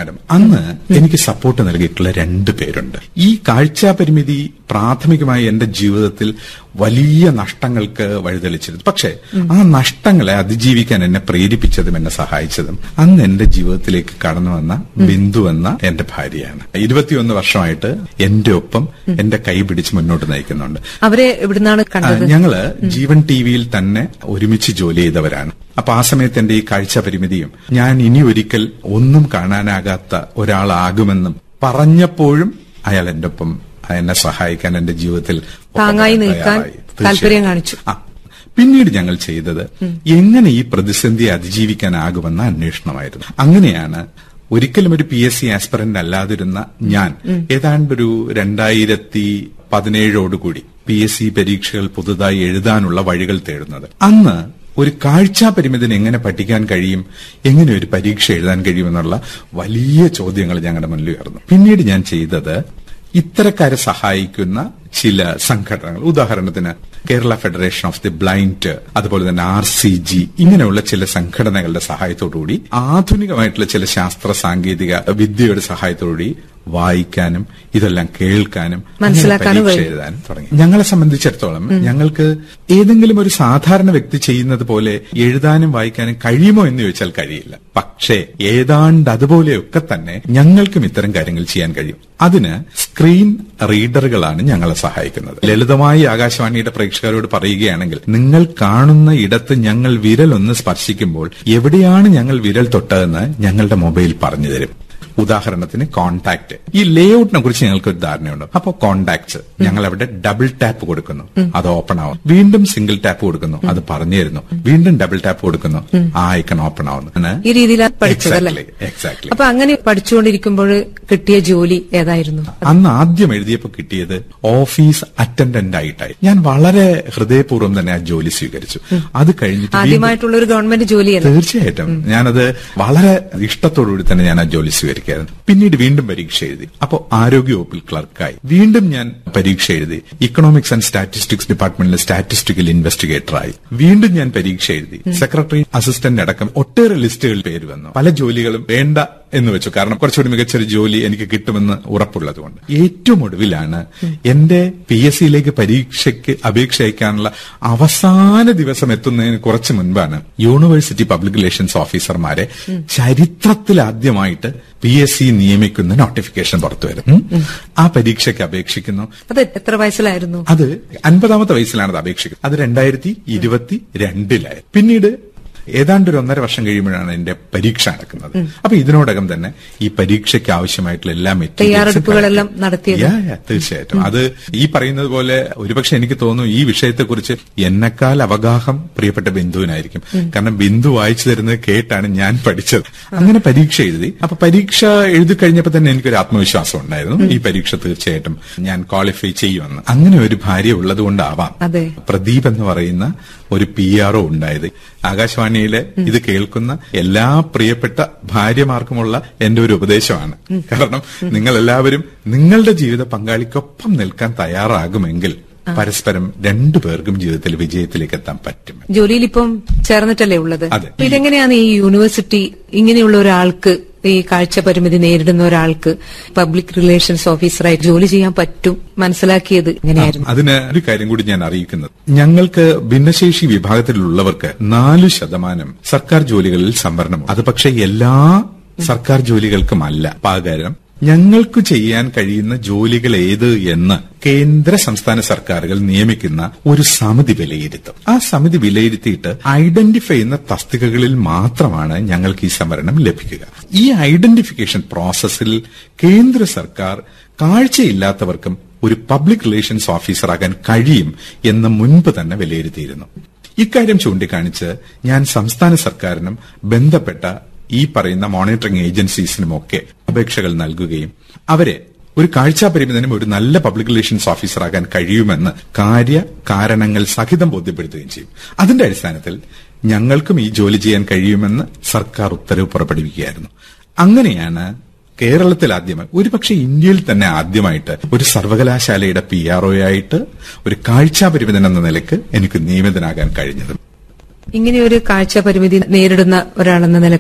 Madam അന്ന് എനിക്ക് support നൽകിയിട്ടുള്ള രണ്ട് പേരുണ്ട് ഈ കാഴ്ചാ പരിമിതി പ്രാഥമികമായി എന്റെ ജീവിതത്തിൽ വലിയ നഷ്ടങ്ങൾക്ക് വഴിതെളിച്ചിരുന്നു പക്ഷേ ആ നഷ്ടങ്ങളെ അതിജീവിക്കാൻ എന്നെ പ്രേരിപ്പിച്ചതും എന്നെ സഹായിച്ചതും അന്ന് എന്റെ ജീവിതത്തിലേക്ക് കടന്നു വന്ന ബിന്ദു എന്ന എന്റെ ഭാര്യയാണ് ഇരുപത്തിയൊന്ന് വർഷമായിട്ട് എന്റെ ഒപ്പം എന്റെ കൈ പിടിച്ച് മുന്നോട്ട് നയിക്കുന്നുണ്ട് അവരെ എവിടുന്നാണ് ആ, കണ്ടത് ഞങ്ങള് ജീവൻ ടി വിയിൽ തന്നെ ഒരുമിച്ച് ജോലി ചെയ്തവരാണ് അപ്പൊ ആ സമയത്ത് എന്റെ ഈ കാഴ്ച പരിമിതിയും ഞാൻ ഇനി ഒരിക്കൽ ഒന്നും കാണാനാകാത്ത ഒരാളാകുമെന്നും പറഞ്ഞപ്പോഴും അയാൾ എന്റെ ഒപ്പം എന്നെ സഹായിക്കാൻ എന്റെ ജീവിതത്തിൽ ഒപ്പം താങ്ങായി വരാൻ നിൽക്കാൻ തയ്യാറായി. തീർച്ചയായും. താല്പര്യം കാണിച്ചു. ആ. പിന്നീട് ഞങ്ങൾ ചെയ്തത് എങ്ങനെ ഈ പ്രതിസന്ധിയെ അതിജീവിക്കാനാകുമെന്ന അന്വേഷണമായിരുന്നു അങ്ങനെയാണ് ഒരിക്കലും ഒരു പി എസ് സി ആസ്പിറന്റ് അല്ലാതിരുന്ന ഞാൻ ഏതാണ്ടൊരു രണ്ടായിരത്തി പതിനേഴോടുകൂടി പി എസ് സി പരീക്ഷകൾ പുതുതായി എഴുതാനുള്ള വഴികൾ തേടുന്നത് അന്ന് ഒരു കാഴ്ചാ പരിമിതിന് എങ്ങനെ പഠിക്കാൻ കഴിയും എങ്ങനെ ഒരു പരീക്ഷ എഴുതാൻ കഴിയുമെന്നുള്ള വലിയ ചോദ്യങ്ങൾ ഞങ്ങളുടെ മുന്നിൽ ഉയർന്നു പിന്നീട് ഞാൻ ചെയ്തത് ഇത്തരക്കാരെ സഹായിക്കുന്ന ചില സംഘടനകൾ ഉദാഹരണത്തിന് Kerala federation of the blind അതുപോലെ തന്നെ ആർ സി ജി ഇങ്ങനെയുള്ള ചില സംഘടനകളുടെ സഹായത്തോടുകൂടി ആധുനികമായിട്ടുള്ള ചില ശാസ്ത്ര സാങ്കേതിക വിദ്യയുടെ സഹായത്തോടുകൂടി വായിക്കാനും ഇതെല്ലാം കേൾക്കാനും അങ്ങനെ മനസ്സിലാക്കാനും പരീക്ഷ കഴിയും. എഴുതാൻ തുടങ്ങി ഞങ്ങളെ സംബന്ധിച്ചിടത്തോളം ഞങ്ങൾക്ക് ഏതെങ്കിലും ഒരു സാധാരണ വ്യക്തി ചെയ്യുന്നത് പോലെ എഴുതാനും വായിക്കാനും കഴിയുമോ എന്ന് ചോദിച്ചാൽ കഴിയില്ല പക്ഷേ ഏതാണ്ട് അതുപോലെയൊക്കെ തന്നെ ഞങ്ങൾക്കും ഇത്തരം കാര്യങ്ങൾ ചെയ്യാൻ കഴിയും അതിന് സ്ക്രീൻ റീഡറുകളാണ് ഞങ്ങളെ സഹായിക്കുന്നത് ലളിതമായി ആകാശവാണിയുടെ പ്രേക്ഷകരോട് പറയുകയാണെങ്കിൽ നിങ്ങൾ കാണുന്ന ഇടത്ത് ഞങ്ങൾ വിരൽ ഒന്ന് സ്പർശിക്കുമ്പോൾ എവിടെയാണ് ഞങ്ങൾ വിരൽ തൊട്ടതെന്ന് ഞങ്ങളുടെ മൊബൈൽ പറഞ്ഞു തരും ഉദാഹരണത്തിന് കോണ്ടാക്ട് ഈ ലേഔട്ടിനെ കുറിച്ച് ഞങ്ങൾക്ക് ഒരു ധാരണയുണ്ട് അപ്പോൾ കോണ്ടാക്ട്സ് ഞങ്ങൾ അവിടെ ഡബിൾ ടാപ്പ് കൊടുക്കുന്നു അത് ഓപ്പൺ ആവും വീണ്ടും സിംഗിൾ ടാപ്പ് കൊടുക്കുന്നു അത് പറഞ്ഞു തരുന്നു വീണ്ടും ഡബിൾ ടാപ്പ് കൊടുക്കുന്നു ആ ഐക്കൺ ഓപ്പൺ ആവുന്നു ഈ രീതിയിലാണ് പഠിച്ചത് അല്ലേ എക്സാക്ട്ലി എക്സാക്ട്ലി അപ്പൊ അങ്ങനെ പഠിച്ചുകൊണ്ടിരിക്കുമ്പോൾ കിട്ടിയ ജോലി ഏതായിരുന്നു അന്ന് ആദ്യം എഴുതിയപ്പോൾ കിട്ടിയത് ഓഫീസ് അറ്റൻഡന്റ് ആയിട്ടായി ഞാൻ വളരെ ഹൃദയപൂർവ്വം തന്നെ ആ ജോലി സ്വീകരിച്ചു അത് കഴിഞ്ഞിട്ട് വീണ്ടും- ആദ്യമായിട്ടുള്ള ഒരു ഗവൺമെന്റ് ജോലിയല്ല തീർച്ചയായിട്ടും ഞാനത് വളരെ ഇഷ്ടത്തോടുകൂടി തന്നെ ഞാൻ ആ ജോലി സ്വീകരിക്കായിരുന്നു പിന്നീട് വീണ്ടും പരീക്ഷ എഴുതി അപ്പോൾ ആരോഗ്യ വകുപ്പിൽ ക്ലർക്കായി വീണ്ടും ഞാൻ പരീക്ഷ എഴുതി ഇക്കണോമിക്സ് ആൻഡ് സ്റ്റാറ്റിസ്റ്റിക്സ് ഡിപ്പാർട്ട്മെന്റിലെ സ്റ്റാറ്റിസ്റ്റിക്കൽ ഇൻവെസ്റ്റിഗേറ്ററായി വീണ്ടും ഞാൻ പരീക്ഷ എഴുതി സെക്രട്ടറി അസിസ്റ്റന്റ് അടക്കം ഒട്ടേറെ ലിസ്റ്റുകൾ പേര് വന്നു പല ജോലികളും വേണ്ട എന്ന് വെച്ചു കാരണം കുറച്ചുകൂടി മികച്ചൊരു ജോലി എനിക്ക് കിട്ടുമെന്ന് ഉറപ്പുള്ളതുകൊണ്ട് ഏറ്റവും ഒടുവിലാണ് എന്റെ പി എസ് സിയിലേക്ക് പരീക്ഷയ്ക്ക് അപേക്ഷ അയക്കാനുള്ള അവസാന ദിവസം എത്തുന്നതിന് കുറച്ച് മുൻപാണ് യൂണിവേഴ്സിറ്റി പബ്ലിക് റിലേഷൻസ് ഓഫീസർമാരെ ചരിത്രത്തിൽ ആദ്യമായിട്ട് പി എസ് സി നിയമിക്കുന്ന നോട്ടിഫിക്കേഷൻ പുറത്തു വരും ആ പരീക്ഷയ്ക്ക് അപേക്ഷിക്കുന്നു അത് എത്ര വയസ്സിലായിരുന്നു അത് അൻപതാമത്തെ വയസ്സിലാണ് അത് അപേക്ഷിക്കുന്നത് അത് രണ്ടായിരത്തി ഇരുപത്തി രണ്ടിലായി പിന്നീട് ഏതാണ്ട് ഒരു ഒന്നര വർഷം കഴിയുമ്പോഴാണ് എന്റെ പരീക്ഷ നടക്കുന്നത് അപ്പൊ ഇതിനോടകം തന്നെ ഈ പരീക്ഷയ്ക്ക് ആവശ്യമായിട്ടുള്ള എല്ലാ materials ഉം തയ്യാറെടുപ്പുകളെല്ലാം കളക്ട് നടത്തിയത്? Yeah, yeah, തീർച്ചയായിട്ടും അത് ഈ പറയുന്നത് പോലെ ഒരുപക്ഷെ എനിക്ക് തോന്നുന്നു ഈ വിഷയത്തെക്കുറിച്ച് എന്നെക്കാൾ അവഗാഹം പ്രിയപ്പെട്ട ബിന്ദുവിനായിരിക്കും കാരണം ബിന്ദു വായിച്ചു തരുന്നത് കേട്ടാണ് ഞാൻ പഠിച്ചത് അങ്ങനെ പരീക്ഷ എഴുതി അപ്പൊ പരീക്ഷ എഴുതി കഴിഞ്ഞപ്പോൾ തന്നെ എനിക്കൊരു ആത്മവിശ്വാസം ഉണ്ടായിരുന്നു ഈ പരീക്ഷ തീർച്ചയായിട്ടും ഞാൻ ക്വാളിഫൈ ചെയ്യുമെന്ന് അങ്ങനെ ഒരു ഭാര്യ ഉള്ളത് കൊണ്ടാവാം അതെ. പ്രദീപ് എന്ന് പറയുന്ന ഒരു പി ആർഒ ഉണ്ടായത് ആകാശവാണിയിലെ ഇത് കേൾക്കുന്ന എല്ലാ പ്രിയപ്പെട്ട ഭാര്യമാർക്കുമുള്ള എന്റെ ഒരു ഉപദേശമാണ് കാരണം നിങ്ങൾ എല്ലാവരും നിങ്ങളുടെ ജീവിത പങ്കാളിക്കൊപ്പം നിൽക്കാൻ തയ്യാറാകുമെങ്കിൽ പരസ്പരം രണ്ടു പേർക്കും ജീവിതത്തിൽ വിജയത്തിലേക്ക് എത്താൻ പറ്റും ജോലിയിൽ ഇപ്പം ചേർന്നിട്ടല്ലേ ഉള്ളത് അതെ. അപ്പൊ ഇതെങ്ങനെയാണ് ഈ യൂണിവേഴ്സിറ്റി ഇങ്ങനെയുള്ള ഒരാൾക്ക് ഈ കാഴ്ച പരിമിതി നേരിടുന്ന ഒരാൾക്ക് പബ്ലിക് റിലേഷൻസ് ഓഫീസറായി ജോലി ചെയ്യാൻ പറ്റും മനസ്സിലാക്കിയത് എങ്ങനെയായിരുന്നു അതിന് ഒരു കാര്യം കൂടി ഞാൻ അറിയിക്കുന്നത് ഞങ്ങൾക്ക് ഭിന്നശേഷി വിഭാഗത്തിലുള്ളവർക്ക് നാലു ശതമാനം സർക്കാർ ജോലികളിൽ സംവരണമുണ്ട് അത് പക്ഷേ എല്ലാ സർക്കാർ ജോലികൾക്കുമല്ല പകരം ഞങ്ങൾക്ക് ചെയ്യാൻ കഴിയുന്ന ജോലികൾ ഏത് എന്ന് കേന്ദ്ര സംസ്ഥാന സർക്കാരുകൾ നിയമിക്കുന്ന ഒരു സമിതി വിലയിരുത്തും ആ സമിതി വിലയിരുത്തിയിട്ട് ഐഡന്റിഫൈ ചെയ്യുന്ന തസ്തികകളിൽ മാത്രമാണ് ഞങ്ങൾക്ക് ഈ സംവരണം ലഭിക്കുക ഈ ഐഡന്റിഫിക്കേഷൻ പ്രോസസ്സിൽ കേന്ദ്ര സർക്കാർ കാഴ്ചയില്ലാത്തവർക്കും ഒരു പബ്ലിക് റിലേഷൻസ് ഓഫീസറാകാൻ കഴിയും എന്ന് മുൻപ് തന്നെ വിലയിരുത്തിയിരുന്നു ഇക്കാര്യം ചൂണ്ടിക്കാണിച്ച് ഞാൻ സംസ്ഥാന സർക്കാരിനും ബന്ധപ്പെട്ട ഈ പറയുന്ന മോണിറ്ററിംഗ് ഏജൻസീസിനുമൊക്കെ അപേക്ഷകൾ നൽകുകയും അവരെ ഒരു കാഴ്ചാപരിമിതനും ഒരു നല്ല പബ്ലിക് റിലേഷൻസ് ഓഫീസറാകാൻ കഴിയുമെന്ന് കാര്യ കാരണങ്ങൾ സഹിതം ബോധ്യപ്പെടുത്തുകയും ചെയ്യും അതിന്റെ അടിസ്ഥാനത്തിൽ ഞങ്ങൾക്കും ഈ ജോലി ചെയ്യാൻ കഴിയുമെന്ന് സർക്കാർ ഉത്തരവ് പുറപ്പെടുവിക്കുകയായിരുന്നു അങ്ങനെയാണ് കേരളത്തിൽ ആദ്യമായി ഒരുപക്ഷെ ഇന്ത്യയിൽ തന്നെ ആദ്യമായിട്ട് ഒരു സർവകലാശാലയുടെ പി ആർ ആയിട്ട് ഒരു കാഴ്ചാപരിമിതൻ എന്ന നിലയ്ക്ക് എനിക്ക് നിയമിതനാകാൻ കഴിഞ്ഞത് ഇങ്ങനെ ഒരു കാഴ്ച പരിമിതി നേരിടുന്ന ഒരാളെന്ന നിലക്ക്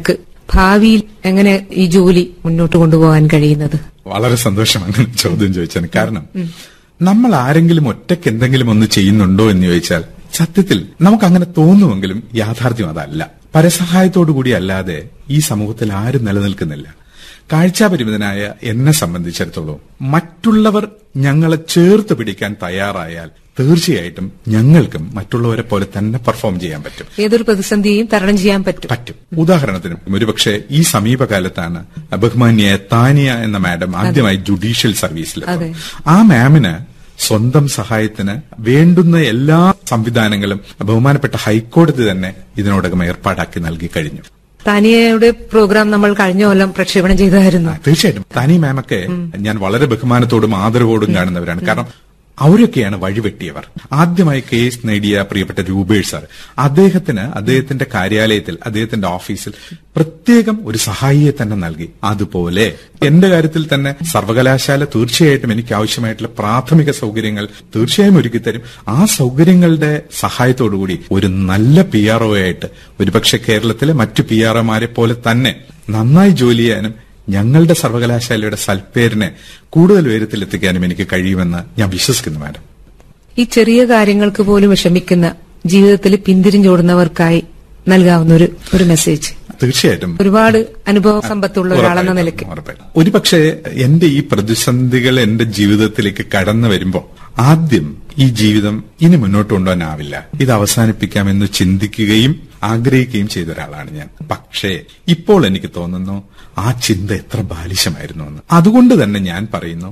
ഭാവിയിൽ എങ്ങനെ ഈ ജോലി മുന്നോട്ട് കൊണ്ടുപോകാൻ കഴിയുന്നത് വളരെ സന്തോഷം അങ്ങനെ ചോദ്യം ചോദിച്ചാണ് കാരണം നമ്മൾ ആരെങ്കിലും ഒറ്റയ്ക്ക് എന്തെങ്കിലും ഒന്ന് ചെയ്യുന്നുണ്ടോ എന്ന് ചോദിച്ചാൽ സത്യത്തിൽ നമുക്ക് അങ്ങനെ തോന്നുമെങ്കിലും യാഥാർത്ഥ്യം അതല്ല പരസഹായത്തോടുകൂടി അല്ലാതെ ഈ സമൂഹത്തിൽ ആരും നിലനിൽക്കുന്നില്ല കാഴ്ചാപരിമിതനായ എന്നെ സംബന്ധിച്ചിടത്തോളം മറ്റുള്ളവർ ഞങ്ങളെ ചേർത്ത് പിടിക്കാൻ തയ്യാറായാൽ തീർച്ചയായിട്ടും ഞങ്ങൾക്കും മറ്റുള്ളവരെ പോലെ തന്നെ പെർഫോം ചെയ്യാൻ പറ്റും ഏതൊരു പ്രതിസന്ധിയെയും തരണം ചെയ്യാൻ പറ്റും പറ്റും ഉദാഹരണത്തിന് ഒരുപക്ഷെ ഈ സമീപകാലത്താണ് ബഹുമാന്യായ താനിയ എന്ന മാഡം ആദ്യമായി ജുഡീഷ്യൽ സർവീസിൽ അതെ. ആ മാമിന് സ്വന്തം സഹായത്തിന് വേണ്ടുന്ന എല്ലാ സംവിധാനങ്ങളും ബഹുമാനപ്പെട്ട ഹൈക്കോടതി തന്നെ ഇതിനോടകം ഏർപ്പാടാക്കി നൽകി കഴിഞ്ഞു താനിയയുടെ പ്രോഗ്രാം നമ്മൾ കഴിഞ്ഞ കൊല്ലം പ്രക്ഷേപണം ചെയ്തായിരുന്നു ആ, തീർച്ചയായിട്ടും താനി മാമൊക്കെ ഞാൻ വളരെ ബഹുമാനത്തോടും ആദരവോടും കാണുന്നവരാണ് കാരണം അവരൊക്കെയാണ് വഴിവെട്ടിയവർ ആദ്യമായി കേസ് നേടിയ പ്രിയപ്പെട്ട രൂപേഷ് സാർ അദ്ദേഹത്തിന് അദ്ദേഹത്തിന്റെ കാര്യാലയത്തിൽ അദ്ദേഹത്തിന്റെ ഓഫീസിൽ പ്രത്യേകം ഒരു സഹായിയെ തന്നെ നൽകി അതുപോലെ എന്റെ കാര്യത്തിൽ തന്നെ സർവകലാശാല തീർച്ചയായിട്ടും എനിക്ക് ആവശ്യമായിട്ടുള്ള പ്രാഥമിക സൗകര്യങ്ങൾ തീർച്ചയായും ഒരുക്കിത്തരും ആ സൗകര്യങ്ങളുടെ സഹായത്തോടുകൂടി ഒരു നല്ല പി ആർ ആയിട്ട് ഒരുപക്ഷെ കേരളത്തിലെ മറ്റു പി ആർ ഒമാരെ പോലെ തന്നെ നന്നായി ജോലി ചെയ്യാനും ഞങ്ങളുടെ സർവകലാശാലയുടെ സൽപ്പേരിനെ കൂടുതൽ ഉയരത്തിലെത്തിക്കാനും എനിക്ക് കഴിയുമെന്ന് ഞാൻ വിശ്വസിക്കുന്നു മാഡം ഈ ചെറിയ കാര്യങ്ങൾക്ക് പോലും വിഷമിക്കുന്ന ജീവിതത്തിൽ പിന്തിരിഞ്ഞോടുന്നവർക്കായി നൽകാവുന്ന ഒരു ഒരു മെസ്സേജ് തീർച്ചയായിട്ടും ഒരുപാട് അനുഭവ സമ്പത്തുള്ള ഒരാളെന്ന നിലയ്ക്ക് ഉറപ്പായിട്ടും. ഒരുപക്ഷെ എന്റെ ഈ പ്രതിസന്ധികൾ എന്റെ ജീവിതത്തിലേക്ക് കടന്നു വരുമ്പോ ആദ്യം ഈ ജീവിതം ഇനി മുന്നോട്ട് കൊണ്ടുപോകാനാവില്ല ഇത് അവസാനിപ്പിക്കാമെന്ന് ചിന്തിക്കുകയും ആഗ്രഹിക്കുകയും ചെയ്ത ഒരാളാണ് ഞാൻ പക്ഷേ ഇപ്പോൾ എനിക്ക് തോന്നുന്നു ആ ചിന്ത എത്ര ബാലിശമായിരുന്നു എന്ന് അതുകൊണ്ട് തന്നെ ഞാൻ പറയുന്നു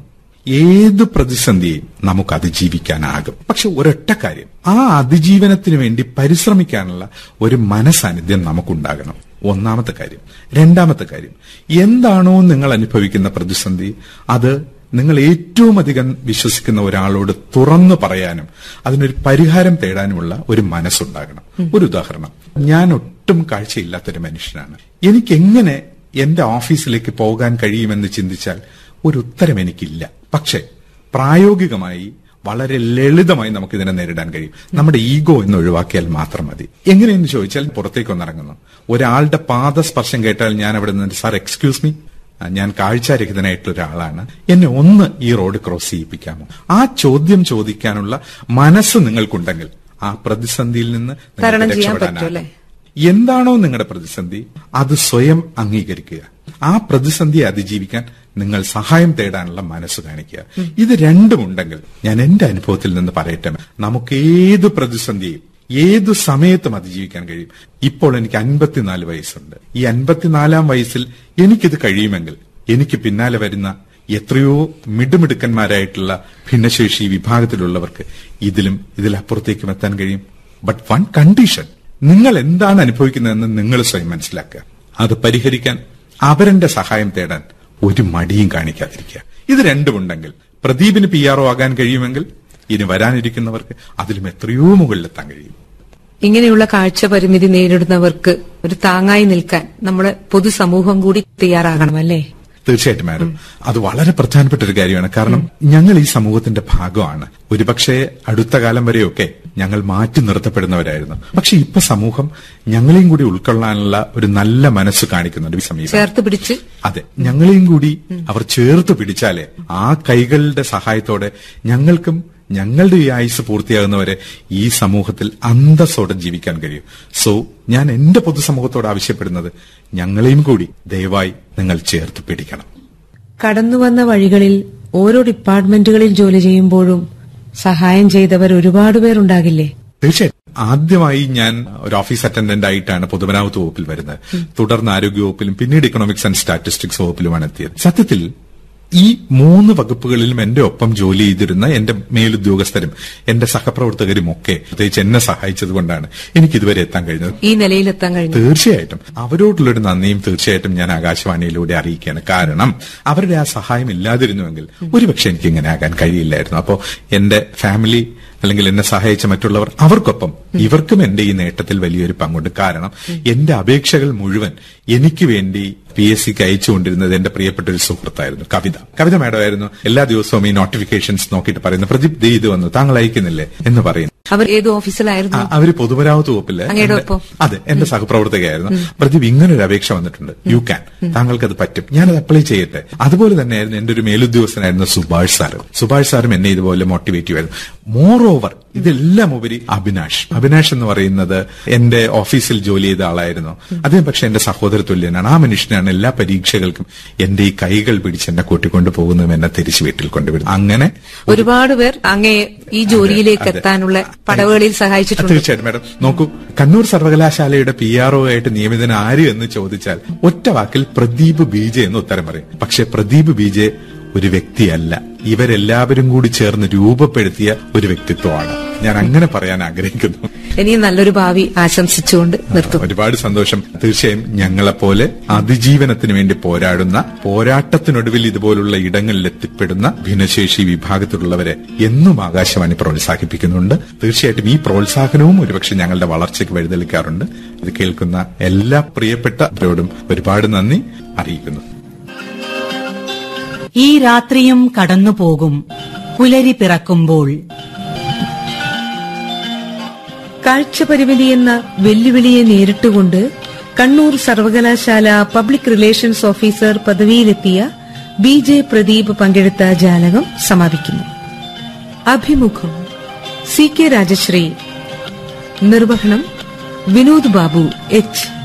ഏത് പ്രതിസന്ധിയെയും നമുക്ക് അതിജീവിക്കാനാകും പക്ഷെ ഒരൊറ്റ കാര്യം ആ അതിജീവനത്തിന് വേണ്ടി പരിശ്രമിക്കാനുള്ള ഒരു മനസാന്നിധ്യം നമുക്കുണ്ടാകണം ഒന്നാമത്തെ കാര്യം രണ്ടാമത്തെ കാര്യം എന്താണോ നിങ്ങൾ അനുഭവിക്കുന്ന പ്രതിസന്ധി അത് നിങ്ങൾ ഏറ്റവും അധികം വിശ്വസിക്കുന്ന ഒരാളോട് തുറന്നു പറയാനും അതിനൊരു പരിഹാരം തേടാനുമുള്ള ഒരു മനസ്സുണ്ടാകണം ഒരു ഉദാഹരണം ഞാൻ ഒട്ടും കാഴ്ചയില്ലാത്തൊരു മനുഷ്യനാണ് എനിക്ക് എങ്ങനെ എന്റെ ഓഫീസിലേക്ക് പോകാൻ കഴിയുമെന്ന് ചിന്തിച്ചാൽ ഒരു ഉത്തരം എനിക്കില്ല പക്ഷേ പ്രായോഗികമായി വളരെ ലളിതമായി നമുക്ക് ഇതിനെ നേരിടാൻ കഴിയും നമ്മുടെ ഈഗോ എന്ന് ഒഴിവാക്കിയാൽ മാത്രം മതി എങ്ങനെയെന്ന് ചോദിച്ചാൽ പുറത്തേക്ക് ഒന്നിറങ്ങുന്നു ഒരാളുടെ പാദസ്പർശം കേട്ടാൽ ഞാൻ അവിടെ നിന്ന് സാർ എക്സ്ക്യൂസ് മീ ഞാൻ കാഴ്ചാരഹിതനായിട്ടുള്ള ഒരാളാണ് എന്നെ ഒന്ന് ഈ റോഡ് ക്രോസ് ചെയ്യിപ്പിക്കാമോ ആ ചോദ്യം ചോദിക്കാനുള്ള മനസ്സ് നിങ്ങൾക്കുണ്ടെങ്കിൽ ആ പ്രതിസന്ധിയിൽ നിന്ന് നിങ്ങൾക്ക് തരണം ചെയ്യാൻ രക്ഷപ്പെടാനാകും. പറ്റും അല്ലേ? എന്താണോ നിങ്ങളുടെ പ്രതിസന്ധി അത് സ്വയം അംഗീകരിക്കുക ആ പ്രതിസന്ധിയെ അതിജീവിക്കാൻ നിങ്ങൾ സഹായം തേടാനുള്ള മനസ്സ് കാണിക്കുക ഇത് രണ്ടുമുണ്ടെങ്കിൽ ഞാൻ എന്റെ അനുഭവത്തിൽ നിന്ന് പറയട്ടെ നമുക്ക് ഏത് പ്രതിസന്ധിയും ഏത് സമയത്തും അതിജീവിക്കാൻ കഴിയും ഇപ്പോൾ എനിക്ക് അൻപത്തിനാല് വയസ്സുണ്ട് ഈ അൻപത്തിനാലാം വയസ്സിൽ എനിക്കിത് കഴിയുമെങ്കിൽ എനിക്ക് പിന്നാലെ വരുന്ന എത്രയോ മിടുമിടുക്കന്മാരായിട്ടുള്ള ഭിന്നശേഷി വിഭാഗത്തിലുള്ളവർക്ക് ഇതിലും ഇതിലപ്പുറത്തേക്കും എത്താൻ കഴിയും ബട്ട് വൺ കണ്ടീഷൻ നിങ്ങൾ എന്താണ് അനുഭവിക്കുന്നതെന്ന് നിങ്ങൾ സ്വയം മനസ്സിലാക്കുക അത് പരിഹരിക്കാൻ അവരുടെ സഹായം തേടാൻ ഒരു മടിയും കാണിക്കാതിരിക്കുക ഇത് രണ്ടുമുണ്ടെങ്കിൽ പ്രദീപിന് പി ആർ ആകാൻ കഴിയുമെങ്കിൽ ഇനി വരാനിരിക്കുന്നവർക്ക് അതിലും എത്രയോ മുകളിലെത്താൻ കഴിയും ഇങ്ങനെയുള്ള കാഴ്ച പരിമിതി നേരിടുന്നവർക്ക് ഒരു താങ്ങായി നിൽക്കാൻ നമ്മുടെ പൊതുസമൂഹം കൂടി തയ്യാറാകണം അല്ലേ തീർച്ചയായിട്ടും മാഡം അത് വളരെ പ്രധാനപ്പെട്ട ഒരു കാര്യമാണ് കാരണം ഞങ്ങൾ ഈ സമൂഹത്തിന്റെ ഭാഗമാണ് ഒരുപക്ഷെ അടുത്ത കാലം വരെയൊക്കെ ഞങ്ങൾ മാറ്റി നിർത്തപ്പെടുന്നവരായിരുന്നു പക്ഷെ ഇപ്പൊ സമൂഹം ഞങ്ങളെയും കൂടി ഉൾക്കൊള്ളാനുള്ള ഒരു നല്ല മനസ്സ് കാണിക്കുന്നുണ്ട് ഈ സമീപനം ചേർത്ത് പിടിച്ച് അതെ ഞങ്ങളെയും കൂടി അവർ ചേർത്ത് പിടിച്ചാലേ ആ കൈകളുടെ സഹായത്തോടെ ഞങ്ങൾക്കും ഞങ്ങളുടെ ഈ ആയുസ് പൂർത്തിയാകുന്നവരെ ഈ സമൂഹത്തിൽ അന്തസ്സോടെ ജീവിക്കാൻ കഴിയും സോ ഞാൻ എന്റെ പൊതുസമൂഹത്തോട് ആവശ്യപ്പെടുന്നത് ഞങ്ങളെയും കൂടി ദയവായി നിങ്ങൾ ചേർത്ത് പിടിക്കണം കടന്നുവന്ന വഴികളിൽ ഓരോ ഡിപ്പാർട്ട്മെന്റുകളിൽ ജോലി ചെയ്യുമ്പോഴും സഹായം ചെയ്തവർ ഒരുപാട് പേരുണ്ടാകില്ലേ തീർച്ചയായും ആദ്യമായി ഞാൻ ഒരു ഓഫീസ് അറ്റൻഡന്റ് ആയിട്ടാണ് പൊതുമരാമത്ത് വകുപ്പിൽ വരുന്നത് തുടർന്ന് ആരോഗ്യ വകുപ്പിലും പിന്നീട് ഇക്കണോമിക്സ് ആൻഡ് സ്റ്റാറ്റിസ്റ്റിക്സ് വകുപ്പിലുമാണ് എത്തിയത് സത്യത്തിൽ ഈ മൂന്ന് വകുപ്പുകളിലും എന്റെ ഒപ്പം ജോലി ചെയ്തിരുന്ന എന്റെ മേലുദ്യോഗസ്ഥരും എന്റെ സഹപ്രവർത്തകരും ഒക്കെ പ്രത്യേകിച്ച് എന്നെ സഹായിച്ചത് കൊണ്ടാണ് എനിക്ക് ഇതുവരെ എത്താൻ കഴിഞ്ഞത് ഈ നിലയിലെത്താൻ കഴിഞ്ഞു തീർച്ചയായിട്ടും അവരോടുള്ളൊരു നന്ദിയും തീർച്ചയായിട്ടും ഞാൻ ആകാശവാണിയിലൂടെ അറിയിക്കുകയാണ് കാരണം അവരുടെ ആ സഹായം ഇല്ലാതിരുന്നുവെങ്കിൽ ഒരുപക്ഷെ എനിക്ക് ഇങ്ങനെ ആകാൻ കഴിയില്ലായിരുന്നു അപ്പോ എന്റെ ഫാമിലി അല്ലെങ്കിൽ എന്നെ സഹായിച്ച മറ്റുള്ളവർ അവർക്കൊപ്പം ഇവർക്കും എന്റെ ഈ നേട്ടത്തിൽ വലിയൊരു പങ്കുണ്ട് കാരണം എന്റെ അപേക്ഷകൾ മുഴുവൻ എനിക്ക് വേണ്ടി പി എസ് സിക്ക് അയച്ചുകൊണ്ടിരുന്നത് എന്റെ പ്രിയപ്പെട്ട ഒരു സുഹൃത്തായിരുന്നു കവിത കവിത മാഡമായിരുന്നു എല്ലാ ദിവസവും ഈ നോട്ടിഫിക്കേഷൻസ് നോക്കിയിട്ട് പറയുന്നത് പ്രദീപ് ദേ ഇത് വന്നു താങ്കൾ അയക്കുന്നില്ലേ എന്ന് പറയുന്നു അവർ ഏത് ഓഫീസിലായിരുന്നു ആ, അവര് പൊതുമരാമത്ത് വകുപ്പില് അങ്ങയുടെ എന്റെ- ഒപ്പം? അതെ എന്റെ സഹപ്രവർത്തകയായിരുന്നു പ്രദീപ് ഇങ്ങനെ ഒരു അപേക്ഷ വന്നിട്ടുണ്ട് യു ക്യാൻ താങ്കൾക്ക് അത് പറ്റും ഞാനത് അപ്ലൈ ചെയ്യട്ടെ അതുപോലെ തന്നെയായിരുന്നു എന്റെ ഒരു മേലുദ്യോഗസ്ഥനായിരുന്ന സുഭാഷ് സാറും സുഭാഷ് സാറും എന്നെ ഇതുപോലെ മോട്ടിവേറ്റ് ചെയ്യുമായിരുന്നു മോർ ഓവർ ഇതെല്ലാം ഉപരി അഭിനാഷ് അഭിനാഷ് എന്ന് പറയുന്നത് എന്റെ ഓഫീസിൽ ജോലി ചെയ്ത ആളായിരുന്നു അദ്ദേഹം പക്ഷെ എന്റെ സഹോദര തുല്യനാണ് ആ മനുഷ്യനാണ് എല്ലാ പരീക്ഷകൾക്കും എന്റെ ഈ കൈകൾ പിടിച്ച് എന്നെ കൂട്ടിക്കൊണ്ടു പോകുന്നതും എന്നെ തിരിച്ചു വീട്ടിൽ കൊണ്ടുവരും അങ്ങനെ ഒരുപാട് പേർ അങ്ങേ ഈ ജോലിയിലേക്ക് അതെ. എത്താനുള്ള പടവുകളിൽ സഹായിച്ചിട്ടുണ്ട് തീർച്ചയായിട്ടും മാഡം നോക്കൂ കണ്ണൂർ സർവകലാശാലയുടെ പി ആർ ആയിട്ട് നിയമിതൻ ആര് എന്ന് ചോദിച്ചാൽ ഒറ്റ വാക്കിൽ പ്രദീപ് ബീജെ എന്ന് ഉത്തരം പറയും പക്ഷെ പ്രദീപ് ബീജെ ഒരു വ്യക്തിയല്ല ഇവരെല്ലാവരും കൂടി ചേർന്ന് രൂപപ്പെടുത്തിയ ഒരു വ്യക്തിത്വമാണ് ഞാൻ അങ്ങനെ പറയാൻ ആഗ്രഹിക്കുന്നു ഇനിയും നല്ലൊരു ഭാവി ആശംസിച്ചുകൊണ്ട് നിർത്തും ഒരുപാട് സന്തോഷം തീർച്ചയായും ഞങ്ങളെപ്പോലെ അതിജീവനത്തിന് വേണ്ടി പോരാടുന്ന പോരാട്ടത്തിനൊടുവിൽ ഇതുപോലുള്ള ഇടങ്ങളിൽ എത്തിപ്പെടുന്ന ഭിന്നശേഷി വിഭാഗത്തിലുള്ളവരെ എന്നും ആകാശവാണി പ്രോത്സാഹിപ്പിക്കുന്നുണ്ട് തീർച്ചയായിട്ടും ഈ പ്രോത്സാഹനവും ഒരുപക്ഷെ ഞങ്ങളുടെ വളർച്ചയ്ക്ക് വഴിതെളിക്കാറുണ്ട് ഇത് കേൾക്കുന്ന എല്ലാ പ്രിയപ്പെട്ടവരോടും ഒരുപാട് നന്ദി അറിയിക്കുന്നു ഈ രാത്രിയും കടന്നുപോകും പുലരി പിറക്കുമ്പോൾ കാഴ്ചപരിമിതി എന്ന വെല്ലുവിളിയെ നേരിട്ടുകൊണ്ട് കണ്ണൂർ സർവകലാശാല പബ്ലിക് റിലേഷൻസ് ഓഫീസർ പദവിയിലെത്തിയ ബി ജെ പ്രദീപ് പങ്കെടുത്ത ജാലകം സമാപിക്കുന്നു അഭിമുഖം സി കെ രാജശ്രീ നിർവഹണം വിനോദ് ബാബു എച്ച്